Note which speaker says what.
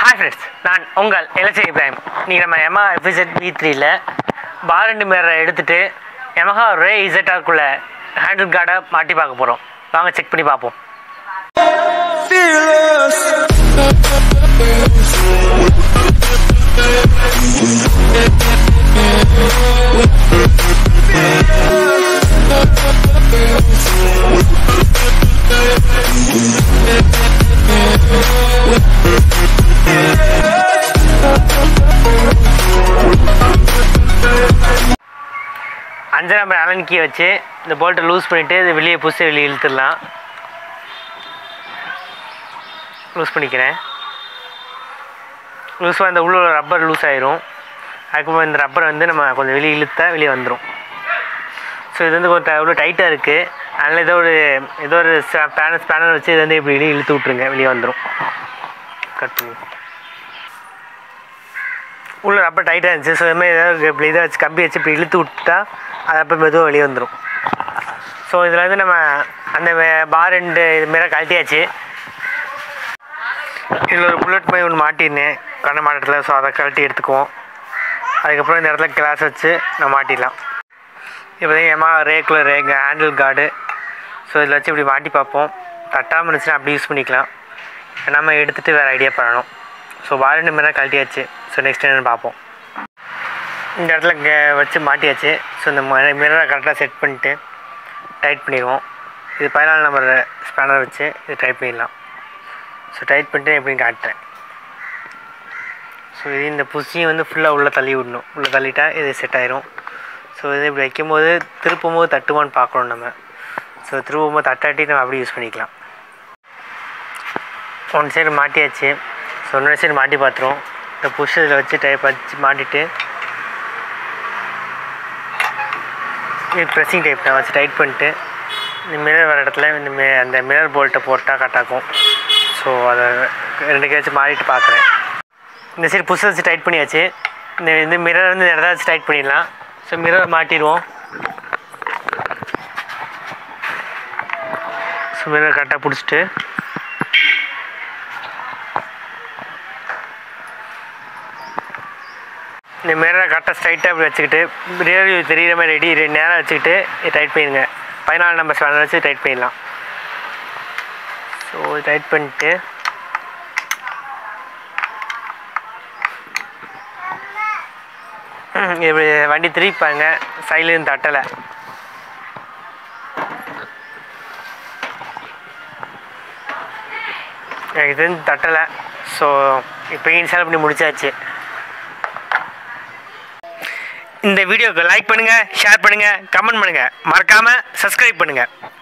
Speaker 1: hi friends நான் உங்கள் எலக்ட்ரி இப்ராஹிம் நீங்கள் நம்ம எமஹா எஃபிசெட் வி த்ரீல பாரண்டு மிரரை எடுத்துட்டு எமஹா ரே இசட்டாக்குள்ள ஹேண்டில் கார்டை மாட்டி பார்க்க போகிறோம் வாங்க செக் பண்ணி பார்ப்போம் அஞ்சு நம்பர் அலன் கீயை வச்சு இந்த போல்ட்டை லூஸ் பண்ணிவிட்டு இது வெளியே புஷ் வெளியே இழுத்துடலாம் லூஸ் பண்ணிக்கிறேன் லூஸ் அந்த உள்ள ரப்பர் லூஸ் ஆயிரும் அதுக்கப்புறம் இந்த ரப்பர் வந்து நம்ம கொஞ்சம் வெளியே இழுத்தா வெளியே வந்துடும் ஸோ இது வந்து கொஞ்சம் எவ்வளோ டைட்டாக இருக்குது அதனால் ஏதோ ஒரு ஏதோ ஒரு பேனர் ஸ்பேனர் வச்சு இது வந்து இப்படி வெளியே இழுத்து விட்ருங்க வெளியே வந்துடும் கட் பண்ணி உள்ள ரப்பர் டைட்டாக இருந்துச்சு ஸோ இதுமாதிரி ஏதாவது இப்படி இதை வச்சு கம்பி வச்சு இப்படி இழுத்து விட்டுட்டா அது அப்போ மெதுவாக வெளியே வந்துடும் ஸோ இதில் வந்து நம்ம அந்த பார் ரெண்டு இது மாரி கழட்டியாச்சு இதில் ஒரு புல்லட் மாதிரி ஒன்று மாட்டிருந்தேன் கண்ண மாட்டத்தில் ஸோ அதை கழட்டி எடுத்துக்குவோம் அதுக்கப்புறம் இந்த இடத்துல கிளாஸ் வச்சு நம்ம மாட்டிடலாம் இப்போ ஏமா regular rack handle guard so இதில் வச்சு இப்படி மாட்டி பார்ப்போம் தட்டாமல் இருந்துச்சுன்னா அப்படி யூஸ் பண்ணிக்கலாம் நம்ம எடுத்துகிட்டு வேறு ஐடியா பண்ணணும் ஸோ வாரண்டி மேலே கழட்டியாச்சு ஸோ நெக்ஸ்ட் என்னென்னு பார்ப்போம் இந்த இடத்துல இங்கே வச்சு மாட்டியாச்சு ஸோ இந்த மிரரை கரெக்டாக செட் பண்ணிட்டு டைட் பண்ணிடுவோம் இது பதினாலு நம்பர் ஸ்பேனர் வச்சு இது டைட் பண்ணிடலாம் ஸோ டைட் பண்ணிட்டு எப்படின்னு காட்டுறேன் ஸோ இது இந்த புஷியும் வந்து ஃபுல்லாக உள்ளே தள்ளி விடணும் உள்ளே தள்ளிட்டா இது செட் ஆயிரும் ஸோ இது இப்படி வைக்கும்போது திருப்பும் போது தட்டுமான்னு பார்க்கணும் நம்ம ஸோ திருப்பும் போது தட்டாட்டி நம்ம அப்படி யூஸ் பண்ணிக்கலாம் ஒன் சைடு மாட்டியாச்சு ஸோ இன்னொரு சைடு மாட்டி பார்த்துருவோம் இந்த புஷ் இதில் வச்சு டைப் வச்சு மாட்டிட்டு இது ப்ரெஸ்ஸிங் டைப் நான் வச்சு டைட் பண்ணிட்டு இந்த மிரர் வர இடத்துல இந்த மி அந்த மிரர் போல்ட்டை போட்டால் கட்டாக்கும் ஸோ அதை ரெண்டு வச்சு மாறிட்டு பார்க்குறேன் இந்த சைடு புஷ் வச்சு டைட் பண்ணியாச்சு இந்த இந்த மிரர் வந்து இந்த இடத்த வச்சு டைட் பண்ணிடலாம் ஸோ மிரர் மாட்டிடுவோம் ஸோ மிரர் கரெக்டாக பிடிச்சிட்டு இந்த மிரரை கரெக்டாக ஸ்ட்ரைட்டாக இப்படி வச்சுக்கிட்டு ரியர் வியூ தெரிகிற மாதிரி ரெடி ரெண்டு நேரம் வச்சுக்கிட்டு டைட் பண்ணிடுங்க பதினாலு நம்பர் ஸ்பேனர் வச்சு டைட் பண்ணிடலாம் ஸோ டைட் பண்ணிட்டு இப்படி வண்டி திருப்பிப்பாங்க சைட்லேருந்து தட்டலை எனக்கு இது தட்டலை ஸோ இப்போ இன்ஸ்டால் பண்ணி முடிச்சாச்சு இந்த வீடியோக்கு லைக் பண்ணுங்கள் ஷேர் பண்ணுங்கள் கமெண்ட் பண்ணுங்கள் மறக்காமல் சப்ஸ்கிரைப் பண்ணுங்கள்